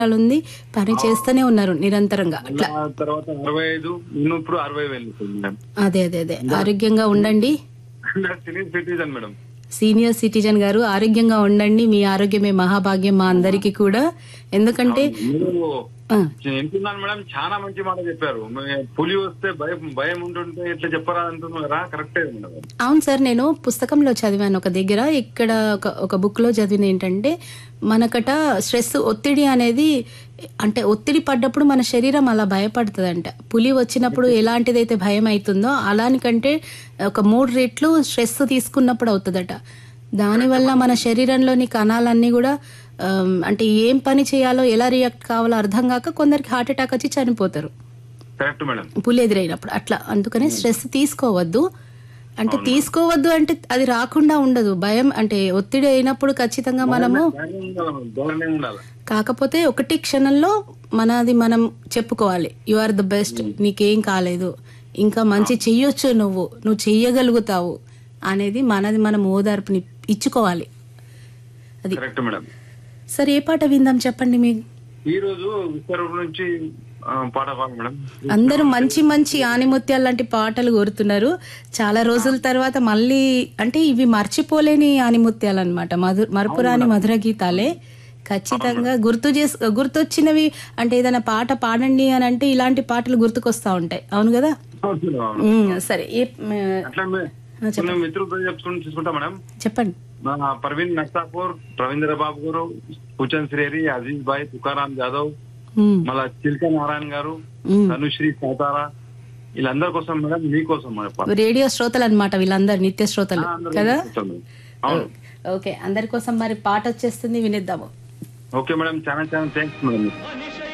ఉంది పని చేస్తూనే ఉన్నారు నిరంతరంగా అట్లా ఆ తర్వాత అరవై ఐదు నేను ఇప్పుడు అరవై వేలు మేడం అదే అదే అదే ఆరోగ్యంగా ఉండండి senior citizen madam senior citizen గారు ఆరోగ్యంగా ఉండండి మీ ఆరోగ్యమే మహాభాగ్యం మా అందరికీ కూడా ఎందుకంటే మీరు ఆ, వింటున్నాను మేడం చాలా మంచి మాట చెప్పారు మే- పులి వస్తే భయం భయం ఉంటుంటే ఇట్లా చెప్పరా అంటున్నారా కరెక్టే మేడం అవును సార్ నేను పుస్తకంలో చదివాను ఒక దగ్గర ఇక్కడ ఒక ఒక బుక్ లో చదివిన ఏంటంటే మనకట స్ట్రెస్ ఒత్తిడి అనేది అంటే ఒత్తిడి పడ్డప్పుడు మన శరీరం అలా భయపడుతుందంట పులి వచ్చినప్పుడు ఎలాంటిదైతే భయం అవుతుందో అలానికంటే ఒక మూడు రెట్లు స్ట్రెస్ తీసుకున్నప్పుడు అవుతుందట దానివల్ల మన శరీరంలోని కణాలన్నీ కూడా ఆమ్, అంటే ఏం పని చేయాలో ఎలా రియాక్ట్ కావాలో అర్థం కాక కొందరికి హార్ట్ అటాక్ వచ్చి చనిపోతారు కరెక్ట్ మేడం పులి ఎదురైనప్పుడు అట్లా అందుకనే స్ట్రెస్ తీసుకోవద్దు అంటే తీసుకోవద్దు అంటే అది రాకుండా ఉండదు భయం అంటే ఒత్తిడి అయినప్పుడు ఖచ్చితంగా మనము భయం ఉండాలి మేడం, ధోరణి ఉండాలి కాకపోతే ఒకటి క్షణంలో మనది మనం చెప్పుకోవాలి యు ఆర్ ద బెస్ట్ నీకేం కాలేదు ఇంకా మంచి చెయ్యొచ్చు నువ్వు నువ్వు చెయ్యగలుగుతావు అనేది మనది మనం ఓదార్పుని ఇచ్చుకోవాలి అది కరెక్ట్ మేడం సరే ఏ పాట విందాం చెప్పండి మీ ఈ రోజు విశ్వరూప్ నుంచి ఆ, పాట పాడు మేడం అందరూ మంచి మంచి ఆనిముత్యాలు లాంటి పాటలు కోరుతున్నారు చాలా రోజుల తర్వాత మళ్ళీ అంటే ఇవి మర్చిపోలేని ఆనిముత్యాలు అనమాట మధు మరపురాని మధుర గీతాలే ఖచ్చితంగా గుర్తు చేసి గుర్తొచ్చినవి అంటే ఏదైనా పాట పాడండి అని అంటే ఇలాంటి పాటలు గుర్తుకొస్తా ఉంటాయి అవును కదా ఉమ్, సరే ఏ మ్, అట్లా మే- కొన్ని మిత్రులతో చెప్పుకుని చూసుకుంటా మేడం చెప్పండి మన ప్రవీణ్ నక్సాపూర్ రవీంద్ర బాబు గారు పూచన్ శ్రేరి అజీజ్ భాయ్ తుకారాం జాదవ్ ఉమ్, మళ్ళా చిల్క నారాయణ గారు ఉమ్. తనుశ్రీ సాతారా వీళ్ళందరి కోసం మేడం మీకోసం మేడం పాట. రేడియో శ్రోతలు అనమాట వీళ్ళందరూ నిత్య శ్రోతలు ఆ, అందరి కదా కోసం మేడం. అవును ఓకే అందరి కోసం మరి పాట వచ్చేస్తుంది వినిద్దాము ఓకే మేడం చాలా చాలా థ్యాంక్స్ మేడం